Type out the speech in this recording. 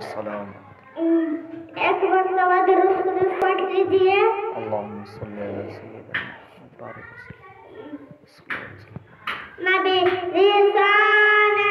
السلام أكبر صلاة الرسول الفجر دي اللهم صل على سيدنا محمد بارك وسلم صلى الله عليه وسلم ما بلسان